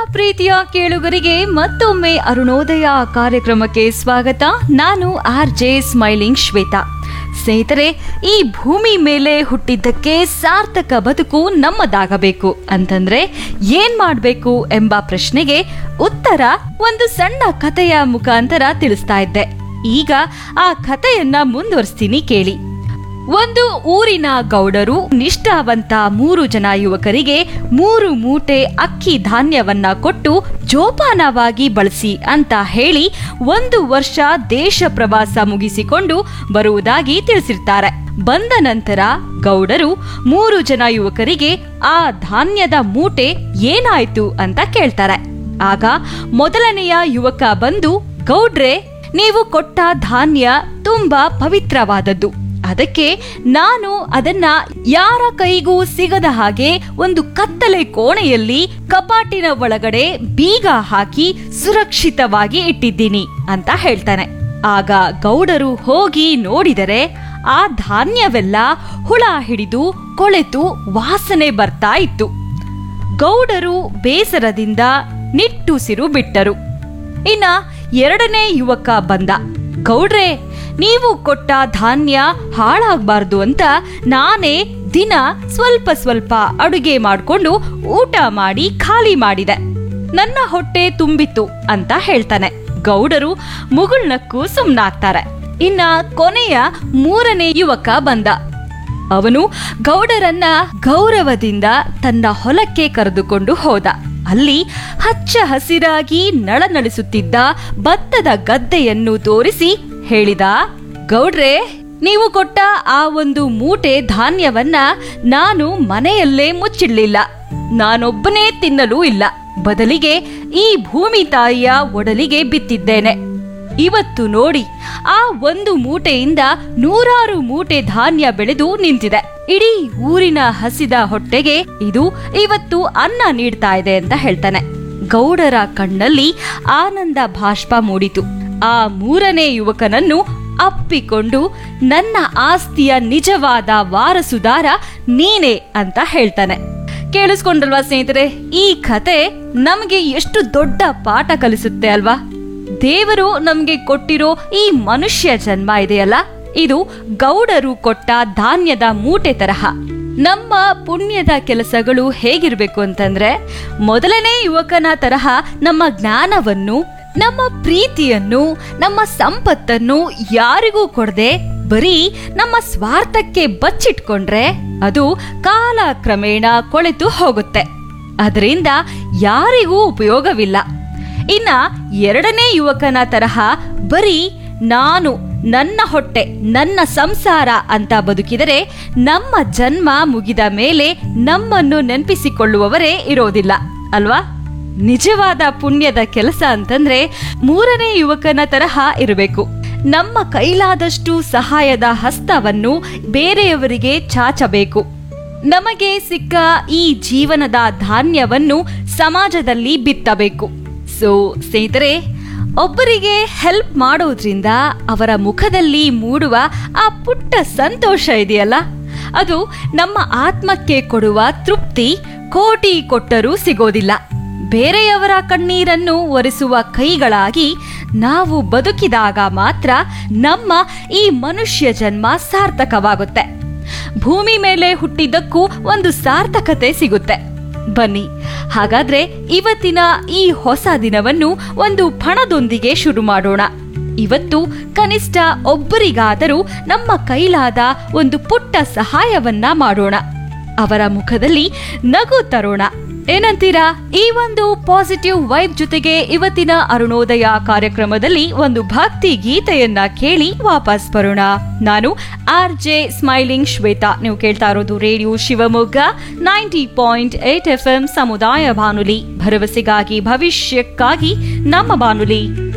ಪ್ರೀತಿಯ ಕೇಳುಗರಿಗೆ ಮತ್ತೊಮ್ಮೆ ಅರುಣೋದಯ ಕಾರ್ಯಕ್ರಮಕ್ಕೆ ಸ್ವಾಗತ ನಾನು ಆರ್ ಜೆ ಸ್ಮೈಲಿಂಗ್ ಶ್ವೇತಾ ಸ್ನೇಹಿತರೆ ಈ ಭೂಮಿ ಮೇಲೆ ಹುಟ್ಟಿದ್ದಕ್ಕೆ ಸಾರ್ಥಕ ಬದುಕು ನಮ್ಮದಾಗಬೇಕು ಅಂತಂದ್ರೆ ಏನ್ ಮಾಡಬೇಕು ಎಂಬ ಪ್ರಶ್ನೆಗೆ ಉತ್ತರ ಒಂದು ಸಣ್ಣ ಕಥೆಯ ಮುಖಾಂತರ ತಿಳಿಸ್ತಾ ಇದ್ದೆ ಈಗ ಆ ಕಥೆಯನ್ನ ಮುಂದುವರಿಸ್ತೀನಿ ಕೇಳಿ ಒಂದು ಊರಿನ ಗೌಡರು ನಿಷ್ಠಾವಂತ ಮೂರು ಜನ ಯುವಕರಿಗೆ ಮೂರು ಮೂಟೆ ಅಕ್ಕಿ ಧಾನ್ಯವನ್ನ ಕೊಟ್ಟು ಜೋಪಾನವಾಗಿ ಬಳಸಿ ಅಂತ ಹೇಳಿ ಒಂದು ವರ್ಷ ದೇಶ ಪ್ರವಾಸ ಮುಗಿಸಿಕೊಂಡು ಬರುವುದಾಗಿ ತಿಳಿಸಿರ್ತಾರೆ ಬಂದ ನಂತರ ಗೌಡರು ಮೂರು ಜನ ಯುವಕರಿಗೆ ಆ ಧಾನ್ಯದ ಮೂಟೆ ಏನಾಯ್ತು ಅಂತ ಕೇಳ್ತಾರೆ ಆಗ ಮೊದಲನೆಯ ಯುವಕ ಬಂದು ಗೌಡ್ರೆ ನೀವು ಕೊಟ್ಟ ಧಾನ್ಯ ತುಂಬಾ ಪವಿತ್ರವಾದದ್ದು ಅದಕ್ಕೆ ನಾನು ಅದನ್ನ ಯಾರ ಕೈಗೂ ಸಿಗದ ಹಾಗೆ ಒಂದು ಕತ್ತಲೆ ಕೋಣೆಯಲ್ಲಿ ಕಪಾಟಿನ ಒಳಗಡೆ ಬೀಗ ಹಾಕಿ ಸುರಕ್ಷಿತವಾಗಿ ಇಟ್ಟಿದ್ದೀನಿ ಅಂತ ಹೇಳ್ತಾನೆ ಆಗ ಗೌಡರು ಹೋಗಿ ನೋಡಿದರೆ ಆ ಧಾನ್ಯವೆಲ್ಲ ಹುಳ ಹಿಡಿದು ಕೊಳೆತು ವಾಸನೆ ಬರ್ತಾ ಇತ್ತು ಗೌಡರು ಬೇಸರದಿಂದ ನಿಟ್ಟುಸಿರು ಬಿಟ್ಟರು ಇನ್ನ ಎರಡನೇ ಯುವಕ ಬಂದ ಗೌಡ್ರೆ ನೀವು ಕೊಟ್ಟ ಧಾನ್ಯ ಹಾಳಾಗಬಾರ್ದು ಅಂತ ನಾನೇ ದಿನ ಸ್ವಲ್ಪ ಸ್ವಲ್ಪ ಅಡುಗೆ ಮಾಡಿಕೊಂಡು ಊಟ ಮಾಡಿ ಖಾಲಿ ಮಾಡಿದೆ ನನ್ನ ಹೊಟ್ಟೆ ತುಂಬಿತ್ತು ಅಂತ ಹೇಳ್ತಾನೆ ಗೌಡರು ಮುಗುಳ್ನಕ್ಕೂ ಸುಮ್ನಾಗ್ತಾರೆ ಇನ್ನ ಕೊನೆಯ ಮೂರನೇ ಯುವಕ ಬಂದ ಅವನು ಗೌಡರನ್ನ ಗೌರವದಿಂದ ತನ್ನ ಹೊಲಕ್ಕೆ ಕರೆದುಕೊಂಡು ಹೋದ ಅಲ್ಲಿ ಹಚ್ಚ ಹಸಿರಾಗಿ ನಳನಳಿಸುತ್ತಿದ್ದ ಭತ್ತದ ಗದ್ದೆಯನ್ನು ತೋರಿಸಿ ಹೇಳಿದ ಗೌಡ್ರೆ ನೀವು ಕೊಟ್ಟ ಆ ಒಂದು ಮೂಟೆ ಧಾನ್ಯವನ್ನ ನಾನು ಮನೆಯಲ್ಲೇ ಮುಚ್ಚಿಡ್ಲಿಲ್ಲ ನಾನೊಬ್ಬನೇ ತಿನ್ನಲೂ ಇಲ್ಲ ಬದಲಿಗೆ ಈ ಭೂಮಿ ತಾಯಿಯ ಒಡಲಿಗೆ ಬಿತ್ತಿದ್ದೇನೆ ಇವತ್ತು ನೋಡಿ ಆ ಒಂದು ಮೂಟೆಯಿಂದ ನೂರಾರು ಮೂಟೆ ಧಾನ್ಯ ಬೆಳೆದು ನಿಂತಿದೆ ಇಡೀ ಊರಿನ ಹಸಿದ ಹೊಟ್ಟೆಗೆ ಇದು ಇವತ್ತು ಅನ್ನ ನೀಡ್ತಾ ಇದೆ ಅಂತ ಹೇಳ್ತಾನೆ ಗೌಡರ ಕಣ್ಣಲ್ಲಿ ಆನಂದ ಭಾಷ್ಪ ಮೂಡಿತು ಆ ಮೂರನೇ ಯುವಕನನ್ನು ಅಪ್ಪಿಕೊಂಡು ನನ್ನ ಆಸ್ತಿಯ ನಿಜವಾದ ವಾರಸುದಾರ ನೀನೇ ಅಂತ ಹೇಳ್ತಾನೆ ಕೇಳಿಸ್ಕೊಂಡ್ರಲ್ವಾ ಸ್ನೇಹಿತರೆ ಈ ಕತೆ ನಮಗೆ ಎಷ್ಟು ದೊಡ್ಡ ಪಾಠ ಕಲಿಸುತ್ತೆ ಅಲ್ವಾ ದೇವರು ನಮ್ಗೆ ಕೊಟ್ಟಿರೋ ಈ ಮನುಷ್ಯ ಜನ್ಮ ಇದೆಯಲ್ಲ ಇದು ಗೌಡರು ಕೊಟ್ಟ ಧಾನ್ಯದ ಮೂಟೆ ತರಹ ನಮ್ಮ ಪುಣ್ಯದ ಕೆಲಸಗಳು ಹೇಗಿರ್ಬೇಕು ಅಂತಂದ್ರೆ ಮೊದಲನೇ ಯುವಕನ ತರಹ ನಮ್ಮ ಜ್ಞಾನವನ್ನು ನಮ್ಮ ಪ್ರೀತಿಯನ್ನು ನಮ್ಮ ಸಂಪತ್ತನ್ನು ಯಾರಿಗೂ ಕೊಡದೆ ಬರೀ ನಮ್ಮ ಸ್ವಾರ್ಥಕ್ಕೆ ಬಚ್ಚಿಟ್ಕೊಂಡ್ರೆ ಅದು ಕಾಲ ಕ್ರಮೇಣ ಕೊಳೆತು ಹೋಗುತ್ತೆ ಅದರಿಂದ ಯಾರಿಗೂ ಉಪಯೋಗವಿಲ್ಲ ಇನ್ನ ಎರಡನೇ ಯುವಕನ ತರಹ ಬರೀ ನಾನು ನನ್ನ ಹೊಟ್ಟೆ ನನ್ನ ಸಂಸಾರ ಅಂತ ಬದುಕಿದರೆ ನಮ್ಮ ಜನ್ಮ ಮುಗಿದ ಮೇಲೆ ನಮ್ಮನ್ನು ನೆನಪಿಸಿಕೊಳ್ಳುವವರೇ ಇರೋದಿಲ್ಲ ಅಲ್ವಾ ನಿಜವಾದ ಪುಣ್ಯದ ಕೆಲಸ ಅಂತಂದ್ರೆ ಮೂರನೇ ಯುವಕನ ತರಹ ಇರಬೇಕು ನಮ್ಮ ಕೈಲಾದಷ್ಟು ಸಹಾಯದ ಹಸ್ತವನ್ನು ಬೇರೆಯವರಿಗೆ ಚಾಚಬೇಕು ನಮಗೆ ಸಿಕ್ಕ ಈ ಜೀವನದ ಧಾನ್ಯವನ್ನು ಸಮಾಜದಲ್ಲಿ ಬಿತ್ತಬೇಕು ಸೊ ಸ್ನೇಹಿತರೆ ಒಬ್ಬರಿಗೆ ಹೆಲ್ಪ್ ಮಾಡೋದ್ರಿಂದ ಅವರ ಮುಖದಲ್ಲಿ ಮೂಡುವ ಆ ಪುಟ್ಟ ಸಂತೋಷ ಇದೆಯಲ್ಲ ಅದು ನಮ್ಮ ಆತ್ಮಕ್ಕೆ ಕೊಡುವ ತೃಪ್ತಿ ಕೋಟಿ ಕೊಟ್ಟರೂ ಸಿಗೋದಿಲ್ಲ ಬೇರೆಯವರ ಕಣ್ಣೀರನ್ನು ಒರೆಸುವ ಕೈಗಳಾಗಿ ನಾವು ಬದುಕಿದಾಗ ಮಾತ್ರ ನಮ್ಮ ಈ ಮನುಷ್ಯ ಜನ್ಮ ಸಾರ್ಥಕವಾಗುತ್ತೆ ಭೂಮಿ ಮೇಲೆ ಹುಟ್ಟಿದ್ದಕ್ಕೂ ಒಂದು ಸಾರ್ಥಕತೆ ಸಿಗುತ್ತೆ ಬನ್ನಿ ಹಾಗಾದ್ರೆ ಇವತ್ತಿನ ಈ ಹೊಸ ದಿನವನ್ನು ಒಂದು ಪಣದೊಂದಿಗೆ ಶುರು ಮಾಡೋಣ ಇವತ್ತು ಕನಿಷ್ಠ ಒಬ್ಬರಿಗಾದರೂ ನಮ್ಮ ಕೈಲಾದ ಒಂದು ಪುಟ್ಟ ಸಹಾಯವನ್ನ ಮಾಡೋಣ ಅವರ ಮುಖದಲ್ಲಿ ನಗು ತರೋಣ ಏನಂತೀರಾ ಈ ಒಂದು ಪಾಸಿಟಿವ್ ವೈಬ್ ಜೊತೆಗೆ ಇವತ್ತಿನ ಅರುಣೋದಯ ಕಾರ್ಯಕ್ರಮದಲ್ಲಿ ಒಂದು ಭಕ್ತಿ ಗೀತೆಯನ್ನ ಕೇಳಿ ವಾಪಸ್ ಬರೋಣ ನಾನು ಆರ್ ಜೆ ಸ್ಮೈಲಿಂಗ್ ಶ್ವೇತಾ ನೀವು ಕೇಳ್ತಾ ಇರೋದು radio Shivamogga ninety point eight F M ಸಮುದಾಯ ಬಾನುಲಿ ಭರವಸೆಗಾಗಿ ಭವಿಷ್ಯಕ್ಕಾಗಿ ನಮ್ಮ ಬಾನುಲಿ